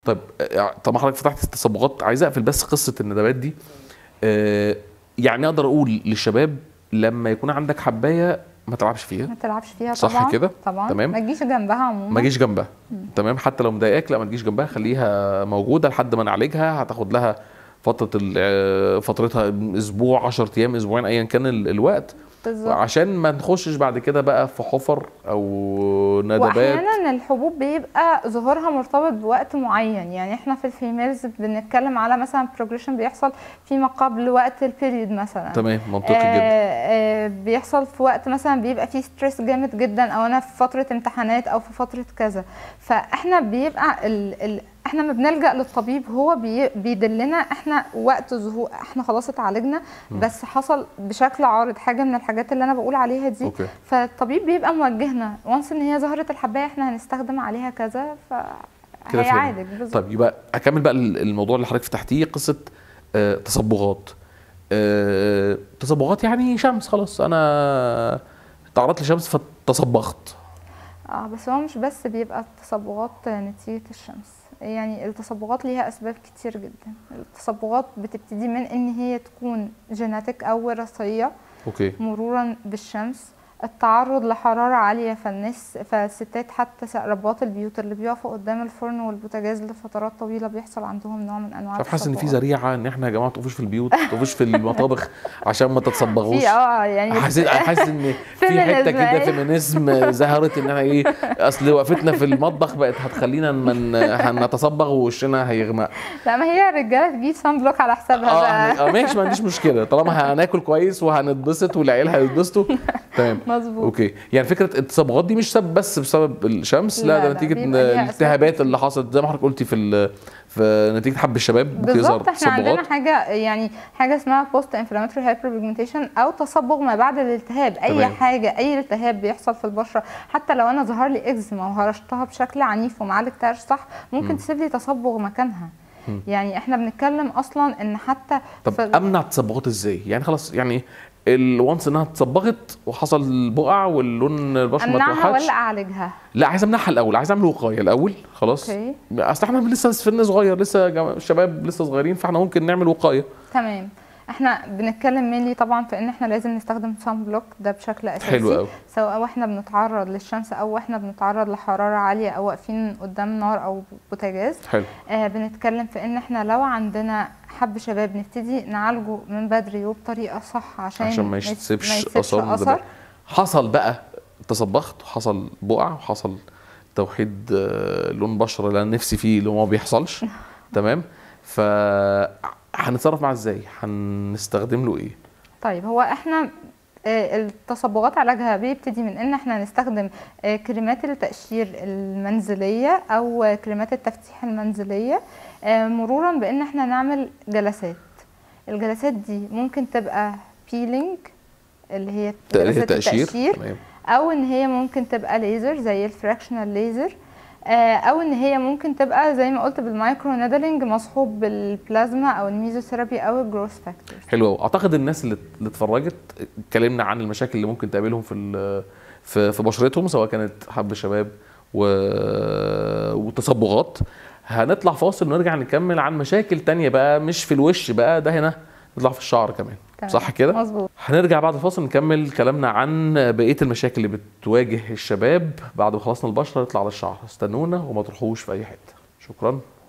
طيب آه، طالما حضرتك فتحت التصبغات عايز اقفل بس قصه الندبات دي آه، يعني اقدر اقول للشباب لما يكون عندك حبايه ما تلعبش فيها ما تلعبش فيها صح طبعا كده؟ طبعا تمام. ما تجيش جنبها عموما ما جيش جنبها تمام حتى لو مضايقاك لا ما تجيش جنبها خليها موجوده لحد ما نعالجها هتاخد لها فتره ال- آه، فترتها اسبوع 10 ايام اسبوعين ايا كان ال- الوقت بالظبط عشان ما نخشش بعد كده بقى في حفر او ندبات واحيانا الحبوب بيبقى ظهورها مرتبط بوقت معين يعني احنا في الفيميلز بنتكلم على مثلا بروجريشن بيحصل فيما قبل وقت البيريود مثلا تمام منطقي آه جدا آه بيحصل في وقت مثلا بيبقى فيه ستريس جامد جدا او انا في فتره امتحانات او في فتره كذا فاحنا بيبقى ال ال احنا ما بنلجا للطبيب هو بي بيدلنا احنا وقت ظهور احنا خلاص اتعالجنا بس حصل بشكل عارض حاجه من الحاجات اللي انا بقول عليها دي اوكي فالطبيب بيبقى موجهنا وانس ان هي ظهرت الحبايه احنا هنستخدم عليها كذا ف كده فهمنا. هيعالج بالظبط طيب يبقى اكمل بقى الموضوع اللي حضرتك فتحتيه قصه آه تصبغات آه تصبغات يعني شمس خلاص انا تعرضت لشمس فتصبغت اه بس هو مش بس بيبقى التصبغات نتيجة الشمس يعني التصبغات ليها أسباب كتير جدا التصبغات بتبتدي من إن هي تكون جيناتيك أو وراثية اوكي مرورا بالشمس التعرض لحرارة عالية فالناس فالستات حتى س- ربات البيوت اللي بيقفوا قدام الفرن والبوتاجاز لفترات طويلة بيحصل عندهم نوع من أنواع طب حاسس ان في التصبغات. ذريعه ان احنا يا جماعه ما تقفوش في البيوت ما تقفوش في المطابخ عشان ما تتصبغوش في اه يعني حاسس حاسس ان في حته فيمينيزم، كده أيوة. فيمينيزم ظهرت ان احنا ايه اصل وقفتنا في المطبخ بقت هتخلينا من هنتصبغ ووشنا هيغمق لا ما هي الرجالة تجيب سان بلوك على حسابها اه بقى هن- آه، ماشي ما عنديش مشكله طالما هناكل كويس وهنتبسط والعيال هيتبسطوا تمام مظبوط اوكي يعني فكره التصبغات دي مش سبب بس بسبب الشمس لا, لا، ده لا، نتيجه بيبقى ليها أسباب الالتهابات كتير. اللي حصلت زي ما حضرتك قلتي في ال- في نتيجه حب الشباب ممكن يظهر بالظبط احنا عندنا تصبغات حاجه يعني حاجه اسمها بوست انفلاماتوري هايبر بيجمنتيشن او تصبغ ما بعد الالتهاب اي تمام. حاجه اي التهاب بيحصل في البشره حتى لو انا ظهر لي اكزيما وهرشتها بشكل عنيف وما عالجتهاش صح ممكن تسيب لي تصبغ مكانها يعني احنا بنتكلم اصلا ان حتى طب في- امنع التصبغات ازاي يعني خلاص يعني الوانس انها اتصبغت وحصل بقع واللون البشره ما امنعها اتوحدش ولا اعالجها لا عايز امنعها الاول عايز اعمل وقايه الاول خلاص اوكي اصل احنا لسه سن صغير لسه جم- شباب لسه صغيرين فاحنا ممكن نعمل وقايه تمام احنا بنتكلم مينلي طبعا في ان احنا لازم نستخدم سان بلوك ده بشكل اساسي حلو قوي سواء واحنا بنتعرض للشمس او واحنا بنتعرض لحراره عاليه او واقفين قدام نار او بوتاجاز حلو آه بنتكلم في ان احنا لو عندنا حب شباب نبتدي نعالجه من بدري وبطريقه صح عشان عشان ما ما يس- يسيبش ما يسيبش اثار اثر ندبات. حصل بقى تصبغت وحصل بقع وحصل توحيد آه، لون بشره اللي انا نفسي فيه اللي هو ما بيحصلش تمام ف هنتصرف معاه ازاي هنستخدم له ايه طيب هو احنا آه، التصبغات علاجها بيبتدي من ان احنا نستخدم آه، كريمات التقشير المنزليه او آه، كريمات التفتيح المنزليه آه، مرورا بان احنا نعمل جلسات الجلسات دي ممكن تبقى بيلينج اللي هي تقرير جلسات تقشير التقشير تمام او ان هي ممكن تبقى ليزر زي الفراكشنال ليزر آه، او ان هي ممكن تبقى زي ما قلت بالمايكرو نيدلينج مصحوب بالبلازما او الميزوثيرابي او الجروث فاكتور حلو قوي اعتقد الناس اللي اللي اتفرجت اتكلمنا عن المشاكل اللي ممكن تقابلهم في ال- في في بشرتهم سواء كانت حب شباب و... وتصبغات هنطلع فاصل ونرجع نكمل عن مشاكل تانية بقى مش في الوش بقى ده هنا نطلع في الشعر كمان تمام. صح كده مظبوط هنرجع بعد الفاصل نكمل كلامنا عن بقيه المشاكل اللي بتواجه الشباب بعد ما خلصنا البشره نطلع على الشعر استنونا وما تروحوش في اي حته شكرا